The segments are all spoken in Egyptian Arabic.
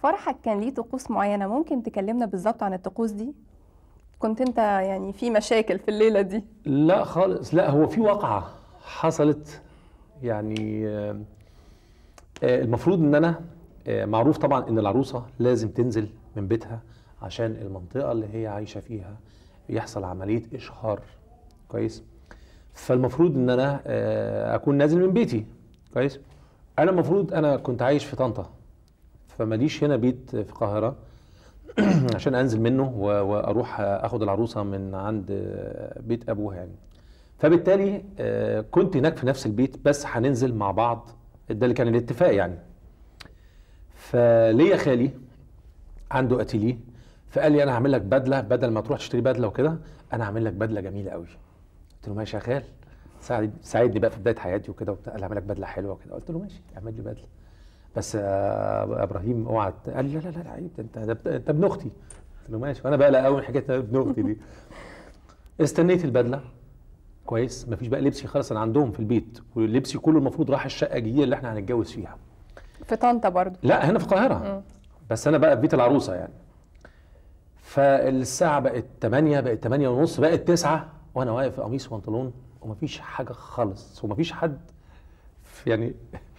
فرحك كان ليه طقوس معينة ممكن تكلمنا بالظبط عن الطقوس دي كنت انت يعني في مشاكل في الليلة دي لا خالص لا هو في واقعة حصلت يعني آه، آه، المفروض ان انا آه، معروف طبعا ان العروسة لازم تنزل من بيتها عشان المنطقة اللي هي عايشة فيها يحصل عملية إشهار كويس فالمفروض ان انا آه، اكون نازل من بيتي كويس انا المفروض انا كنت عايش في طنطا فماليش هنا بيت في القاهرة عشان انزل منه و- واروح اخد العروسه من عند بيت ابوها يعني فبالتالي آه، كنت هناك في نفس البيت بس هننزل مع بعض ده اللي كان الاتفاق يعني فليا خالي عنده اتيليه فقال لي انا هعمل لك بدله بدل ما تروح تشتري بدله وكده انا هعمل لك بدله جميله قوي قلت له ماشي يا خال ساعد ساعدني بقى في بدايه حياتي وكده وبتاع قال لي هعمل لك بدله حلوه وكده قلت له ماشي اعمل لي بدله بس يا ابراهيم اوعى ت- قال لي لا لا لا عيب ده انت ده بت- انت ابن اختي قلت له ماشي وانا بقلق قوي من حكايه ابن اختي دي استنيت البدله كويس مفيش بقى لبسي خالص انا عندهم في البيت ولبسي كله المفروض راح الشقه الجديده اللي احنا هنتجوز فيها في طنطا برضو لا هنا في القاهره بس انا بقى في بيت العروسه يعني فالساعه بقت 8 بقت 8 ونص بقت 9 وانا واقف في قميص وبنطلون ومفيش حاجه خالص ومفيش حد في يعني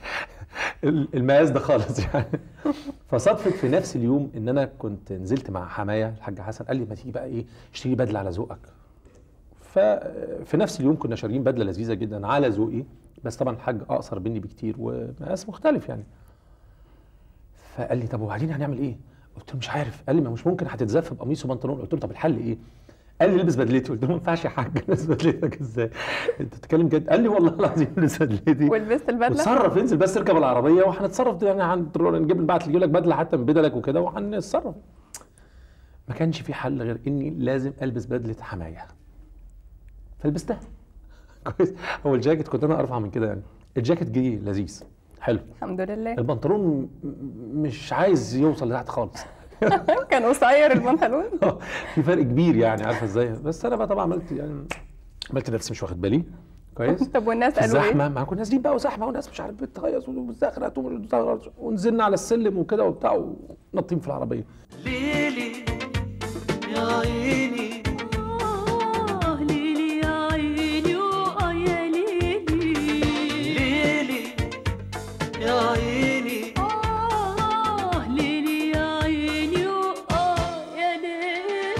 المقاس ده خالص يعني فصدفت في نفس اليوم ان انا كنت نزلت مع حمايه الحاج حسن قال لي ما تيجي بقى ايه اشتري بدله على ذوقك ففي نفس اليوم كنا شاريين بدله لذيذه جدا على ذوقي بس طبعا الحاج اقصر مني بكتير ومقاس مختلف يعني فقال لي طب وبعدين هنعمل ايه؟ قلت له مش عارف قال لي ما مش ممكن هتتزف بقميص وبنطلون قلت له طب الحل ايه؟ قال لي البس بدلتي قلت له ما ينفعش يا حاج البس بدلتك ازاي؟ انت بتتكلم جد؟ قال لي والله العظيم البس بدلتي ولبست البدلة وتصرف انزل بس اركب العربيه وهنتصرف يعني هنروح نجيب نبعت نجيب لك بدله حتى من بدلك وكده وهنتصرف ما كانش في حل غير اني لازم البس بدله حمايه فلبستها كويس هو الجاكيت كنت انا ارفع من كده يعني الجاكيت جه لذيذ حلو الحمد لله البنطلون م- مش عايز يوصل لتحت خالص كان قصير البنطلون في فرق كبير يعني عارفه ازاي بس انا بقى طبعا عملت يعني عملت نفسي مش واخد بالي كويس طب والناس في قالوا ايه؟ الزحمه ما كنا نازلين بقى وزحمه وناس مش عارف بتهيص وزخرت ونزلنا على السلم وكده وبتاع ونطين في العربيه ليلي يا عيني آه ليلي يا عيني وآه يا ليلي ليلي يا عيني آه ليلي يا عيني وآه يا ليلي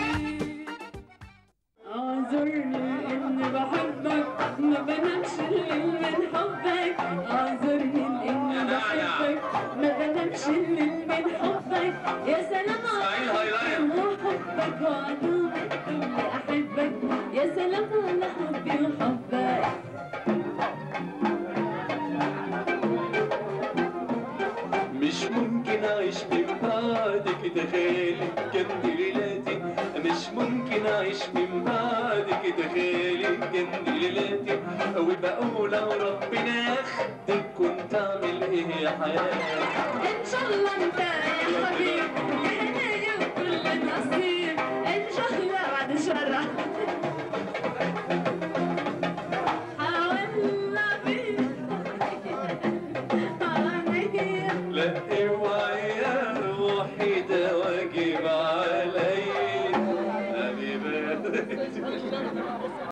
اعذرني اني بحبك ما بنامش الليل من حبك اعذرني اني بحبك ما بنامش الليل من حبك يا سلام على وحبك وعدوك اني احبك يا سلام على حبي وحبك مش ممكن اعيش من بعدك تخيلي جنب ليلاتي مش ممكن اعيش من بعدك تخيلي جنب ليلاتي وبقول لو ربنا ياخدك كنت اعمل ايه يا حياتي ان شاء الله انت يا حبيبي يا هدايا وكل نصيب